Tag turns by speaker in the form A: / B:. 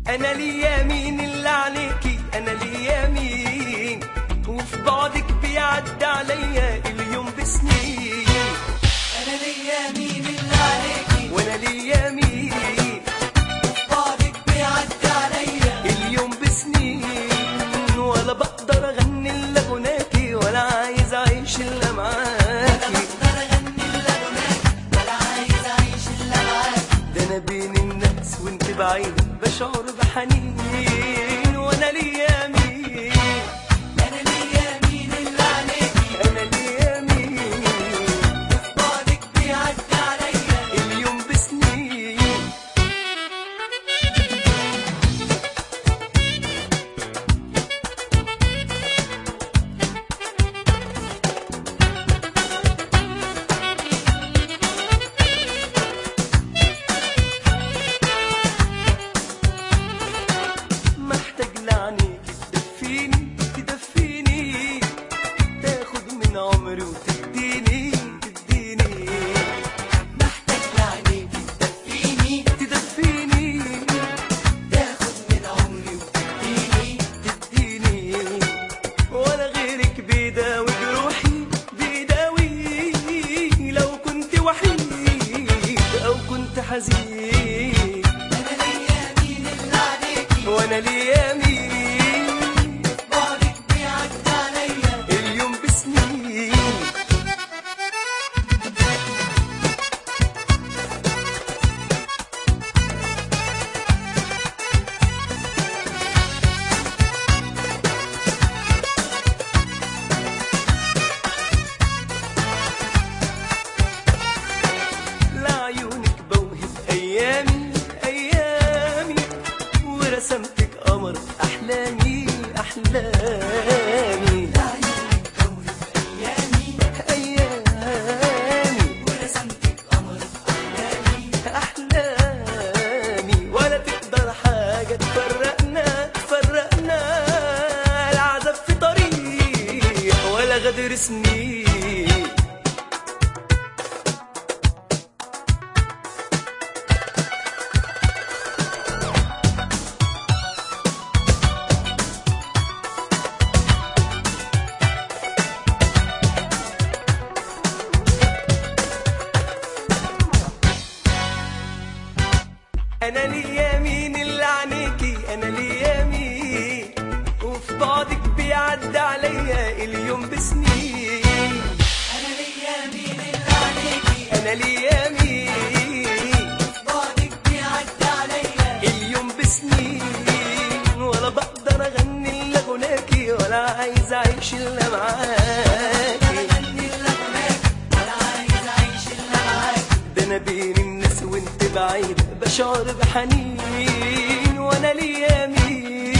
A: انا ليا مين اللي عليكي انا ليا مين وفي بعدك بيعدي عليا اليوم بسنين
B: انا ليا مين اللي عليكي
A: وانا ليا مين
B: بعدك بيعدي عليا
A: اليوم بسنين ولا بقدر اغني الا غناكي ولا عايز اعيش الا معاكي
B: بقدر اغني الا غناك ولا عايز اعيش الا معاك
A: ده انا بين الناس وانت بعيد بشعر بحنين وانا ليا مين
B: انا ليا مين اللي عليكي
A: انا ليا مين
B: بعدك بيعدي عليا
A: اليوم بسنين محتاج لعنيك تدفيني تدفيني تاخد من عمري وتديني تديني
B: محتاج لعينيكي تدفيني
A: تدفيني
B: تاخد من عمري وتديني
A: تديني ولا غيرك بيداوي جروحي بيداوي لو كنت وحيد او كنت حزين
B: انا ليا مين اللي عليكي
A: وانا ليا مين
B: بعدك بيعدي عليا
A: اليوم بسنين لعيونك بوهب ايامي ايامي ورسمتك قمر احلامي احلامي
B: لعيونك كوني ايامي
A: ايامي
B: ورسمتك قمر احلامي
A: احلامي ولا تقدر حاجه تفرقنا تفرقنا العذاب في طريق ولا غدر سنين انا ليا مين اللي عينيكي انا ليا مين وفي بعدك بيعدي عليا اليوم بسنين
B: انا ليا مين اللي عليكي
A: انا ليا مين
B: بعدك بيعدي عليا
A: اليوم بسنين ولا بقدر اغني الا غناكي ولا عايز اعيش الا معاكي
B: اغني الا غناك ولا عايز اعيش الا معاك
A: ده انا بين الناس وانت بعيد بشعر بحنين وانا ليا مين